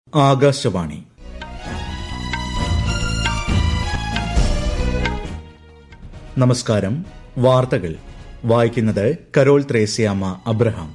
ആകാശവാണി നമസ്കാരം വാർത്തകൾ വായിക്കുന്നത് കരോൾ ത്രേസ്യാമ്മ അബ്രഹാം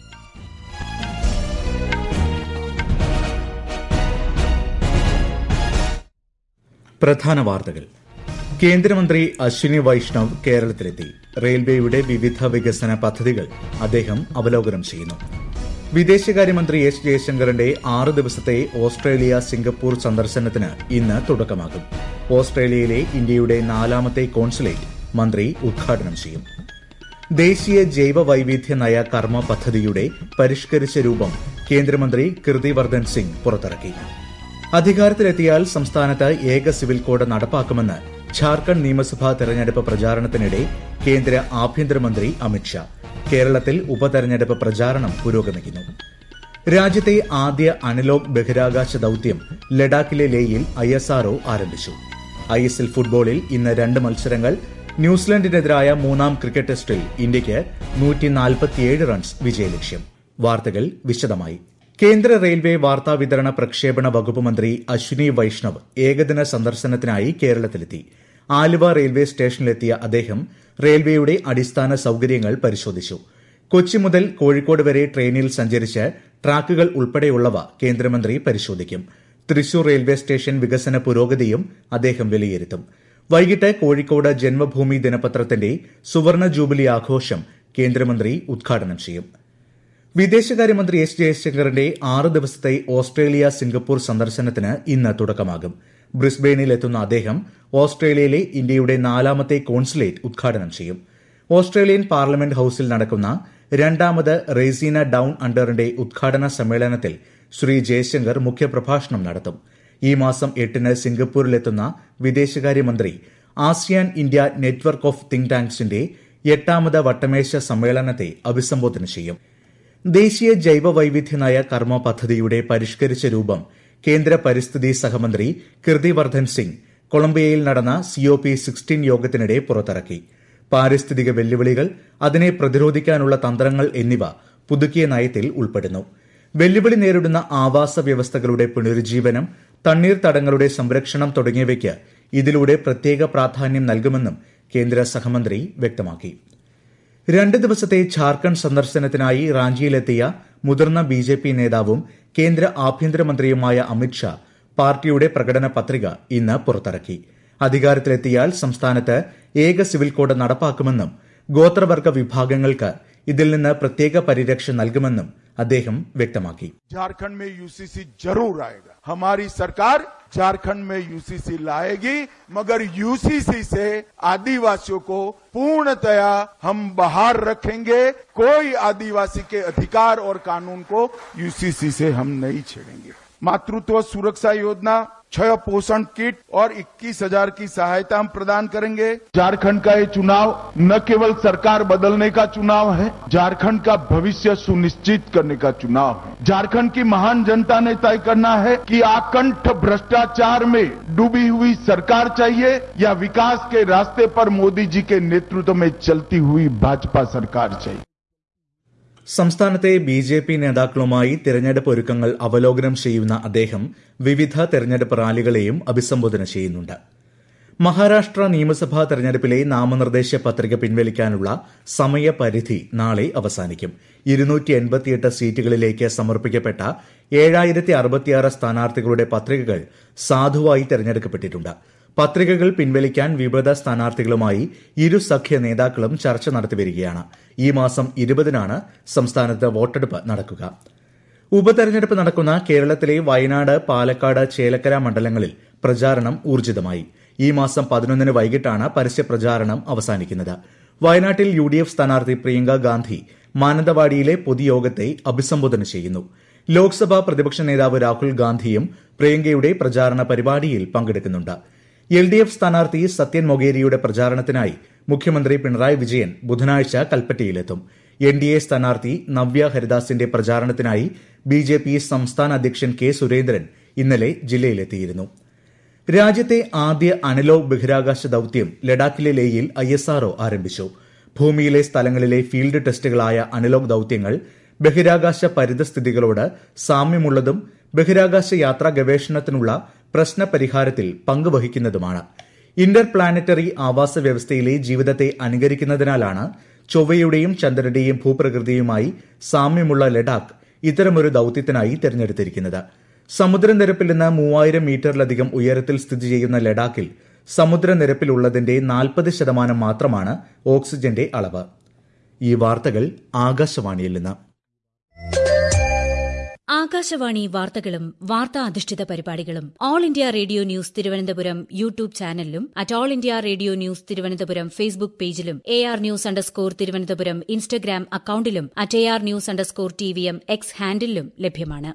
പ്രധാന വാർത്തകൾ കേന്ദ്രമന്ത്രി അശ്വിനി വൈഷ്ണവ് കേരളത്തിലെത്തി റെയിൽവേയുടെ വിവിധ വികസന പദ്ധതികൾ അദ്ദേഹം അവലോകനം ചെയ്യുന്നു വിദേശകാര്യമന്ത്രി എസ് ജയശങ്കറിന്റെ ആറ് ദിവസത്തെ ഓസ്ട്രേലിയ സിംഗപ്പൂർ സന്ദർശനത്തിന് ഇന്ന് തുടക്കമാകും ഓസ്ട്രേലിയയിലെ ഇന്ത്യയുടെ നാലാമത്തെ കോൺസുലേറ്റ് മന്ത്രി ഉദ്ഘാടനം ചെയ്യും ദേശീയ ജൈവ വൈവിധ്യ നയ കർമ്മ പദ്ധതിയുടെ പരിഷ്കരിച്ച രൂപം കേന്ദ്രമന്ത്രി കീർത്തിവർദ്ധൻ സിംഗ് പുറത്തിറക്കി അധികാരത്തിലെത്തിയാൽ സംസ്ഥാനത്ത് ഏക സിവിൽ കോഡ് നടപ്പാക്കുമെന്ന് ഝാർഖണ്ഡ് നിയമസഭാ തെരഞ്ഞെടുപ്പ് പ്രചാരണത്തിനിടെ കേന്ദ്ര ആഭ്യന്തരമന്ത്രി അമിത്ഷാ കേരളത്തിൽ ഉപതെരഞ്ഞെടുപ്പ് പ്രചാരണം പുരോഗമിക്കുന്നു രാജ്യത്തെ ആദ്യ അനലോഗ് ബഹിരാകാശ ദൌത്യം ലഡാക്കിലെ ലേയിൽ ഐ എസ് ആർഒ ആരംഭിച്ചു ഐ എസ് എൽ ഫുട്ബോളിൽ ഇന്ന് രണ്ട് മത്സരങ്ങൾ ന്യൂസിലൻഡിനെതിരായ മൂന്നാം ക്രിക്കറ്റ് ടെസ്റ്റിൽ ഇന്ത്യയ്ക്ക് നൂറ്റി റൺസ് വിജയലക്ഷ്യം വാർത്തകൾ വിശദമായി കേന്ദ്ര റെയിൽവേ വാർത്താവിതരണ പ്രക്ഷേപണ വകുപ്പ് മന്ത്രി അശ്വിനി വൈഷ്ണവ് ഏകദിന സന്ദർശനത്തിനായി കേരളത്തിലെത്തി ആലുവ റെയിൽവേ സ്റ്റേഷനിലെത്തിയ അദ്ദേഹം റെയിൽവേയുടെ അടിസ്ഥാന സൌകര്യങ്ങൾ പരിശോധിച്ചു കൊച്ചി മുതൽ കോഴിക്കോട് വരെ ട്രെയിനിൽ സഞ്ചരിച്ച് ട്രാക്കുകൾ ഉൾപ്പെടെയുള്ളവ കേന്ദ്രമന്ത്രി പരിശോധിക്കും തൃശൂർ റെയിൽവേ സ്റ്റേഷൻ വികസന പുരോഗതിയും അദ്ദേഹം വിലയിരുത്തും വൈകിട്ട് കോഴിക്കോട് ജന്മഭൂമി ദിനപത്രത്തിന്റെ സുവർണ ജൂബിലി ആഘോഷം കേന്ദ്രമന്ത്രി ഉദ്ഘാടനം ചെയ്യും വിദേശകാര്യമന്ത്രി എസ് ജയശങ്കറിന്റെ ആറ് ദിവസത്തെ ഓസ്ട്രേലിയ സിംഗപ്പൂർ സന്ദർശനത്തിന് ഇന്ന് തുടക്കമാകും ബ്രിസ്ബെയിനിൽ എത്തുന്ന അദ്ദേഹം ഓസ്ട്രേലിയയിലെ ഇന്ത്യയുടെ നാലാമത്തെ കോൺസുലേറ്റ് ഉദ്ഘാടനം ചെയ്യും ഓസ്ട്രേലിയൻ പാർലമെന്റ് ഹൌസിൽ നടക്കുന്ന രണ്ടാമത് റെയ്സീന ഡൌൺ അണ്ടറിന്റെ ഉദ്ഘാടന സമ്മേളനത്തിൽ ശ്രീ ജയശങ്കർ മുഖ്യപ്രഭാഷണം നടത്തും ഈ മാസം എട്ടിന് സിംഗപ്പൂരിലെത്തുന്ന വിദേശകാര്യമന്ത്രി ASEAN India network of think ടാങ്ക്സിന്റെ എട്ടാമത് വട്ടമേശ സമ്മേളനത്തെ അഭിസംബോധന ചെയ്യും ദേശീയ ജൈവ വൈവിധ്യ നയ കർമ്മ പദ്ധതിയുടെ പരിഷ്കരിച്ച രൂപം കേന്ദ്ര പരിസ്ഥിതി സഹമന്ത്രി കീർത്തിവർദ്ധൻ സിംഗ് കൊളംബിയയിൽ നടന്ന സിഒപി സിക്സ്റ്റീൻ യോഗത്തിനിടെ പുറത്തിറക്കി പാരിസ്ഥിതിക വെല്ലുവിളികൾ അതിനെ പ്രതിരോധിക്കാനുള്ള തന്ത്രങ്ങൾ എന്നിവ പുതുക്കിയ നയത്തിൽ ഉൾപ്പെടുന്നു വെല്ലുവിളി നേരിടുന്ന ആവാസ വ്യവസ്ഥകളുടെ പുനരുജ്ജീവനം തണ്ണീർത്തടങ്ങളുടെ സംരക്ഷണം തുടങ്ങിയവയ്ക്ക് ഇതിലൂടെ പ്രത്യേക പ്രാധാന്യം നൽകുമെന്നും കേന്ദ്ര സഹമന്ത്രി വ്യക്തമാക്കി രണ്ട് ദിവസത്തെ ഝാർഖണ്ഡ് സന്ദർശനത്തിനായി റാഞ്ചിയിലെത്തിയ മുതിർന്ന ബി ജെ പി നേതാവും കേന്ദ്ര ആഭ്യന്തരമന്ത്രിയുമായ അമിത്ഷാ പാർട്ടിയുടെ പ്രകടന പത്രിക ഇന്ന് പുറത്തിറക്കി അധികാരത്തിലെത്തിയാൽ സംസ്ഥാനത്ത് ഏക സിവിൽ കോഡ് നടപ്പാക്കുമെന്നും ഗോത്രവർഗ വിഭാഗങ്ങൾക്ക് ഇതിൽ നിന്ന് പ്രത്യേക പരിരക്ഷ നൽകുമെന്നും അദ്ദേഹം വ്യക്തമാക്കി झारखंड में यूसीसी जरूर आएगा हमारी सरकार झारखंड में यूसीसी लाएगी मगर यूसीसी से आदिवासियों को पूर्णतया हम बाहर रखेंगे कोई आदिवासी के अधिकार और कानून को यूसीसी से हम नहीं छेड़ेंगे मातृत्व सुरक्षा योजना छह पोषण किट और इक्कीस हजार की सहायता हम प्रदान करेंगे झारखंड का ये चुनाव न केवल सरकार बदलने का चुनाव है झारखंड का भविष्य सुनिश्चित करने का चुनाव है झारखंड की महान जनता ने तय करना है कि आकंठ भ्रष्टाचार में डूबी हुई सरकार चाहिए या विकास के रास्ते पर मोदी जी के नेतृत्व में चलती हुई भाजपा सरकार चाहिए സംസ്ഥാനത്തെ ബി ജെ പി നേതാക്കളുമായി തെരഞ്ഞെടുപ്പ് ഒരുക്കങ്ങൾ അവലോകനം ചെയ്യുന്ന അദ്ദേഹം വിവിധ തെരഞ്ഞെടുപ്പ് റാലികളെയും അഭിസംബോധന ചെയ്യുന്നുണ്ട് മഹാരാഷ്ട്ര നിയമസഭാ തെരഞ്ഞെടുപ്പിലെ നാമനിർദ്ദേശ പത്രിക പിൻവലിക്കാനുള്ള സമയപരിധി നാളെ അവസാനിക്കും ഇരുന്നൂറ്റി എൺപത്തിയെട്ട് സീറ്റുകളിലേക്ക് സമർപ്പിക്കപ്പെട്ട ഏഴായിരത്തി അറുപത്തിയാറ് സ്ഥാനാർത്ഥികളുടെ പത്രികകൾ സാധുവായി തെരഞ്ഞെടുക്കപ്പെട്ടിട്ടുണ്ട് പത്രികകൾ പിൻവലിക്കാൻ വിവിധ സ്ഥാനാർത്ഥികളുമായി ഇരു സഖ്യ നേതാക്കളും ചർച്ച നടത്തിവരികയാണ് ഈ മാസം ഇരുപതിനാണ് സംസ്ഥാനത്ത് വോട്ടെടുപ്പ് നടക്കുക ഉപതെരഞ്ഞെടുപ്പ് നടക്കുന്ന കേരളത്തിലെ വയനാട് പാലക്കാട് ചേലക്കര മണ്ഡലങ്ങളിൽ പ്രചാരണം ഊർജിതമായി ഈ മാസം പതിനൊന്നിന് വൈകിട്ടാണ് പരസ്യ പ്രചാരണം അവസാനിക്കുന്നത് വയനാട്ടിൽ യു ഡി എഫ് സ്ഥാനാർത്ഥി പ്രിയങ്ക ഗാന്ധി മാനന്തവാടിയിലെ പൊതുയോഗത്തെ അഭിസംബോധന ചെയ്യുന്നു ലോക്സഭാ പ്രതിപക്ഷ നേതാവ് രാഹുൽ ഗാന്ധിയും പ്രിയങ്കയുടെ പ്രചാരണ പരിപാടിയിൽ പങ്കെടുക്കുന്നുണ്ട് എൽ ഡി എഫ് സ്ഥാനാർത്ഥി സത്യൻ മൊഗേരിയുടെ പ്രചാരണത്തിനായി മുഖ്യമന്ത്രി പിണറായി വിജയൻ ബുധനാഴ്ച കൽപ്പറ്റയിലെത്തും എൻ ഡി എ സ്ഥാനാർത്ഥി നവ്യ ഹരിദാസിന്റെ പ്രചാരണത്തിനായി ബി ജെ പി സംസ്ഥാന അധ്യക്ഷൻ കെ സുരേന്ദ്രൻ ഇന്നലെ ജില്ലയിലെത്തിയിരുന്നു രാജ്യത്തെ ആദ്യ അനലോഗ് ബഹിരാകാശ ദൌത്യം ലഡാക്കിലെ ലേയിൽ ഐ എസ് ആർഒ ആരംഭിച്ചു ഭൂമിയിലെ സ്ഥലങ്ങളിലെ ഫീൽഡ് ടെസ്റ്റുകളായ അനലോഗ് ദൌത്യങ്ങൾ ബഹിരാകാശ പരിതസ്ഥിതികളോട് സാമ്യമുള്ളതും ബഹിരാകാശ യാത്രാ ഗവേഷണത്തിനുള്ള പ്രശ്ന പരിഹാരത്തിൽ പങ്കുവഹിക്കുന്നതുമാണ് ഇന്റർ പ്ലാനറ്ററി ആവാസ വ്യവസ്ഥയിലെ ജീവിതത്തെ അനുകരിക്കുന്നതിനാലാണ് ചൊവ്വയുടെയും ചന്ദ്രന്റെയും ഭൂപ്രകൃതിയുമായി സാമ്യമുള്ള ലഡാക്ക് ഇത്തരമൊരു ദൌത്യത്തിനായി തെരഞ്ഞെടുത്തിരിക്കുന്നത് സമുദ്രനിരപ്പിൽ നിന്ന് മൂവായിരം മീറ്ററിലധികം ഉയരത്തിൽ സ്ഥിതി ചെയ്യുന്ന ലഡാക്കിൽ സമുദ്രനിരപ്പിലുള്ളതിന്റെ നാൽപ്പത് ശതമാനം മാത്രമാണ് ഓക്സിജന്റെ അളവ് ഈ വാർത്തകൾ ആകാശവാണിയിൽ നിന്ന് ആകാശവാണി വാർത്തകളും വാർത്താ അധിഷ്ഠിത പരിപാടികളും all India radio news Thiruvananthapuram YouTube ചാനലിലും at all India radio news Thiruvananthapuram Facebook പേജിലും A R news underscore Thiruvananthapuram Instagram അക്കൌണ്ടിലും at A R news underscore T V M X ഹാൻഡിലും ലഭ്യമാണ്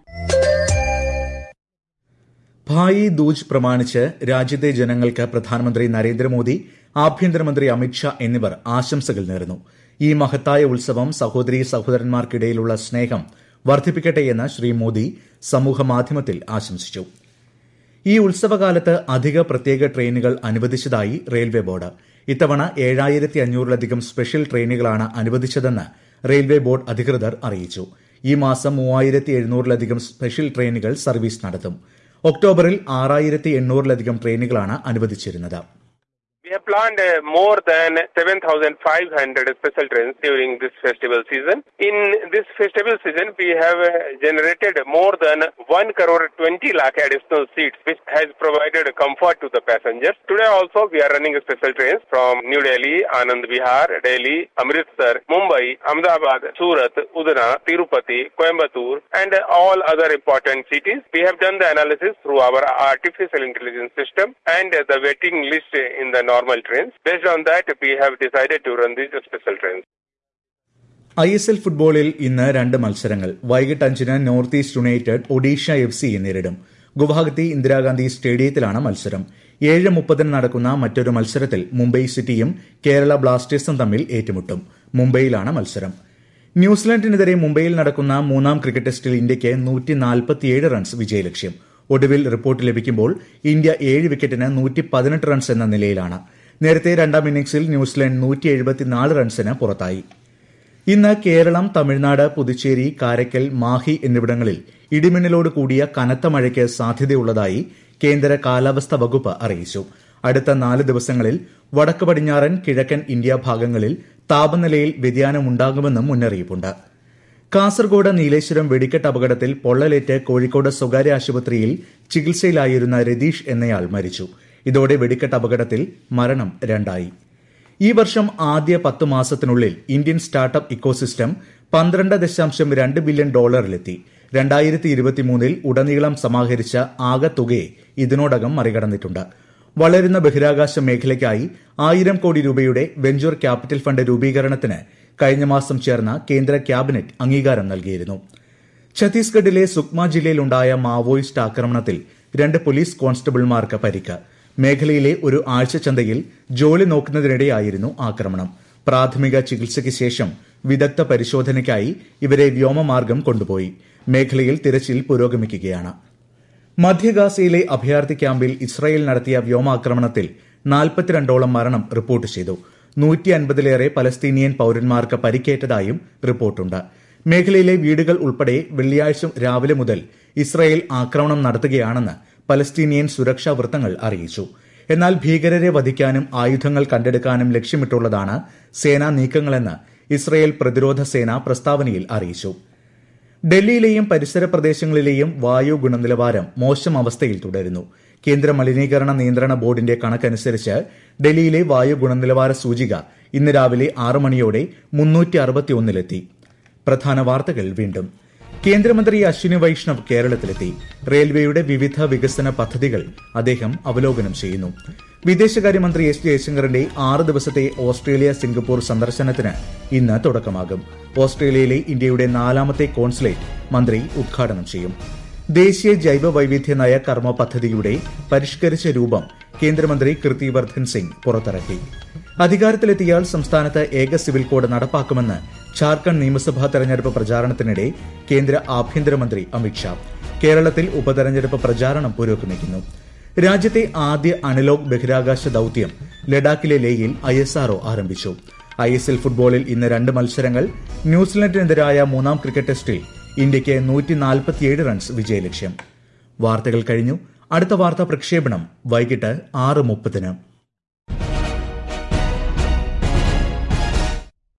ഭായി ദൂജ് പ്രമാണിച്ച് രാജ്യത്തെ ജനങ്ങൾക്ക് പ്രധാനമന്ത്രി നരേന്ദ്രമോദി ആഭ്യന്തരമന്ത്രി അമിത്ഷാ എന്നിവർ ആശംസകൾ നേർന്നു ഈ മഹത്തായ ഉത്സവം സഹോദരി സഹോദരന്മാർക്കിടയിലുള്ള സ്നേഹം വർദ്ധിപ്പിക്കട്ടെയെന്ന് ശ്രീ മോദി സമൂഹമാധ്യമത്തിൽ ആശംസിച്ചു ഈ ഉത്സവകാലത്ത് അധിക പ്രത്യേക ട്രെയിനുകൾ അനുവദിച്ചതായി റെയിൽവേ ബോർഡ് ഇത്തവണ ഏഴായിരത്തി അഞ്ഞൂറിലധികം സ്പെഷ്യൽ ട്രെയിനുകളാണ് അനുവദിച്ചതെന്ന് റെയിൽവേ ബോർഡ് അധികൃതർ അറിയിച്ചു ഈ മാസം മൂവായിരത്തി എഴുന്നൂറിലധികം സ്പെഷ്യൽ ട്രെയിനുകൾ സർവീസ് നടത്തും ഒക്ടോബറിൽ ആറായിരത്തി എണ്ണൂറിലധികം ട്രെയിനുകളാണ് അനുവദിച്ചിരുന്നത് We have planned uh, more than 7,500 special trains during this festival season. In this festival season, we have uh, generated more than 1 crore 20 lakh additional seats, which has provided comfort to the passengers. Today also, we are running special trains from New Delhi, Anand Vihar, Delhi, Amritsar, Mumbai, Ahmedabad, Surat, Udana, Tirupati, Coimbatore, and all other important cities. We have done the analysis through our artificial intelligence system and the waiting list in the normal trains. Based on that, we have decided to run these special trains. I S L ഫുട്ബോളിൽ ഇന്ന് രണ്ട് മത്സരങ്ങൾ വൈകിട്ട് അഞ്ചിന് North East United Odisha F സിയെ നേരിടും ഗുവാഹത്തി ഇന്ദിരാഗാന്ധി സ്റ്റേഡിയത്തിലാണ് മത്സരം ഏഴ് മുപ്പതിന് നടക്കുന്ന മറ്റൊരു മത്സരത്തിൽ മുംബൈ സിറ്റിയും കേരള ബ്ലാസ്റ്റേഴ്സും തമ്മിൽ ഏറ്റുമുട്ടും മുംബൈയിലാണ് മത്സരം ന്യൂസിലൻഡിനെതിരെ മുംബൈയിൽ നടക്കുന്ന മൂന്നാം ക്രിക്കറ്റ് ടെസ്റ്റിൽ ഇന്ത്യയ്ക്ക് നൂറ്റി നാൽപ്പത്തിയേഴ് റൺസ് വിജയലക്ഷ്യം ഒടുവിൽ റിപ്പോർട്ട് ലഭിക്കുമ്പോൾ ഇന്ത്യ ഏഴ് വിക്കറ്റിന് നൂറ്റി പതിനെട്ട് റൺസ് എന്ന നിലയിലാണ് നേരത്തെ രണ്ടാം ഇന്നിംഗ്സിൽ ന്യൂസിലൻഡ് നൂറ്റി എഴുപത്തിനാല് റൺസിന് പുറത്തായി ഇന്ന് കേരളം തമിഴ്നാട് പുതുച്ചേരി കാരയ്ക്കൽ മാഹി എന്നിവിടങ്ങളിൽ ഇടിമിന്നലോട് കൂടിയ കനത്ത മഴയ്ക്ക് സാധ്യതയുള്ളതായി കേന്ദ്ര കാലാവസ്ഥാ വകുപ്പ് അറിയിച്ചു അടുത്ത നാല് ദിവസങ്ങളിൽ വടക്ക് പടിഞ്ഞാറൻ കിഴക്കൻ ഇന്ത്യ ഭാഗങ്ങളിൽ താപനിലയിൽ വ്യതിയാനമുണ്ടാകുമെന്നും മുന്നറിയിപ്പുണ്ട് കാസർഗോഡ് നീലേശ്വരം വെടിക്കെട്ട് അപകടത്തിൽ പൊള്ളലേറ്റ് കോഴിക്കോട് സ്വകാര്യ ആശുപത്രിയിൽ ചികിത്സയിലായിരുന്ന രതീഷ് എന്നയാൾ മരിച്ചു ഇതോടെ വെടിക്കെട്ട് അപകടത്തിൽ മരണം രണ്ടായി ഈ വർഷം ആദ്യ പത്ത് മാസത്തിനുള്ളിൽ ഇന്ത്യൻ സ്റ്റാർട്ടപ്പ് ഇക്കോസിസ്റ്റം പന്ത്രണ്ട് ദശാംശം രണ്ട് ബില്യൺ ഡോളറിലെത്തി രണ്ടായിരത്തി ഇരുപത്തിമൂന്നിൽ ഉടനീളം സമാഹരിച്ച ആകെ തുകയെ ഇതിനോടകം മറികടന്നിട്ടുണ്ട് വളരുന്ന ബഹിരാകാശ മേഖലയ്ക്കായി ആയിരം കോടി രൂപയുടെ വെഞ്ചർ ക്യാപിറ്റൽ ഫണ്ട് രൂപീകരണത്തിന് കഴിഞ്ഞ മാസം ചേർന്ന കേന്ദ്ര ക്യാബിനറ്റ് അംഗീകാരം നൽകിയിരുന്നു ഛത്തീസ്ഗഡിലെ സുക്മ ജില്ലയിലുണ്ടായ മാവോയിസ്റ്റ് ആക്രമണത്തിൽ രണ്ട് പോലീസ് കോൺസ്റ്റബിൾമാർക്ക് പരിക്ക് മേഖലയിലെ ഒരു ആഴ്ചച്ചന്തയിൽ ജോലി നോക്കുന്നതിനിടെയായിരുന്നു ആക്രമണം പ്രാഥമിക ചികിത്സയ്ക്ക് ശേഷം വിദഗ്ധ പരിശോധനയ്ക്കായി ഇവരെ വ്യോമമാർഗം കൊണ്ടുപോയി മേഖലയിൽ തിരച്ചിൽ പുരോഗമിക്കുകയാണ് മധ്യഗാസയിലെ അഭയാർത്ഥി ക്യാമ്പിൽ ഇസ്രായേൽ നടത്തിയ വ്യോമാക്രമണത്തിൽ നാൽപ്പത്തിരണ്ടോളം മരണം റിപ്പോർട്ട് ചെയ്തു നൂറ്റി അൻപതിലേറെ പലസ്തീനിയൻ പൌരന്മാർക്ക് പരിക്കേറ്റതായും റിപ്പോർട്ടുണ്ട് മേഖലയിലെ വീടുകൾ ഉൾപ്പെടെ വെള്ളിയാഴ്ച രാവിലെ മുതൽ ഇസ്രായേൽ ആക്രമണം നടത്തുകയാണെന്ന് പലസ്തീനിയൻ സുരക്ഷാ വൃത്തങ്ങൾ അറിയിച്ചു എന്നാൽ ഭീകരരെ വധിക്കാനും ആയുധങ്ങൾ കണ്ടെടുക്കാനും ലക്ഷ്യമിട്ടുള്ളതാണ് സേനാ നീക്കങ്ങളെന്ന് ഇസ്രായേൽ പ്രതിരോധ സേന പ്രസ്താവനയിൽ അറിയിച്ചു ഡൽഹിയിലെയും പരിസര പ്രദേശങ്ങളിലെയും വായു ഗുണനിലവാരം മോശം അവസ്ഥയിൽ തുടരുന്നു കേന്ദ്ര മലിനീകരണ നിയന്ത്രണ ബോർഡിന്റെ കണക്കനുസരിച്ച് ഡൽഹിയിലെ വായു ഗുണനിലവാര സൂചിക ഇന്ന് രാവിലെ ആറ് മണിയോടെ മുന്നൂറ്റി അറുപത്തിയൊന്നിലെത്തി പ്രധാന വാർത്തകൾ വീണ്ടും കേന്ദ്രമന്ത്രി അശ്വിനി വൈഷ്ണവ് കേരളത്തിലെത്തി റെയിൽവേയുടെ വിവിധ വികസന പദ്ധതികൾ അദ്ദേഹം അവലോകനം ചെയ്യുന്നു വിദേശകാര്യമന്ത്രി എസ് ജയശങ്കറിന്റെ ആറ് ദിവസത്തെ ഓസ്ട്രേലിയ സിംഗപ്പൂർ സന്ദർശനത്തിന് ഇന്ന് തുടക്കമാകും ഓസ്ട്രേലിയയിലെ ഇന്ത്യയുടെ നാലാമത്തെ കോൺസുലേറ്റ് മന്ത്രി ഉദ്ഘാടനം ചെയ്യും ദേശീയ ജൈവ വൈവിധ്യ നയ കർമ്മ പദ്ധതിയുടെ പരിഷ്കരിച്ച രൂപം കേന്ദ്രമന്ത്രി കീർത്തിവർദ്ധൻ സിംഗ് പുറത്തിറക്കി അധികാരത്തിലെത്തിയാൽ സംസ്ഥാനത്ത് ഏക സിവിൽ കോഡ് നടപ്പാക്കുമെന്ന് ഝാർഖണ്ഡ് നിയമസഭാ തെരഞ്ഞെടുപ്പ് പ്രചാരണത്തിനിടെ കേന്ദ്ര ആഭ്യന്തരമന്ത്രി അമിത്ഷാ കേരളത്തിൽ ഉപതെരഞ്ഞെടുപ്പ് പ്രചാരണം പുരോഗമിക്കുന്നു രാജ്യത്തെ ആദ്യ അനലോഗ് ബഹിരാകാശ ദൌത്യം ലഡാക്കിലെ ലേയിൽ ഐ എസ് ആർഒ ആരംഭിച്ചു ഐ എസ് എൽ ഫുട്ബോളിൽ ഇന്ന് രണ്ട് മത്സരങ്ങൾ ന്യൂസിലൻഡിനെതിരായ മൂന്നാം ക്രിക്കറ്റ് ടെസ്റ്റിൽ ഇന്ത്യയ്ക്ക് നൂറ്റി റൺസ് വിജയലക്ഷ്യം വാർത്തകൾ കഴിഞ്ഞു അടുത്ത വാർത്താ പ്രക്ഷേപണം വൈകിട്ട് ആറ് മുപ്പതിന്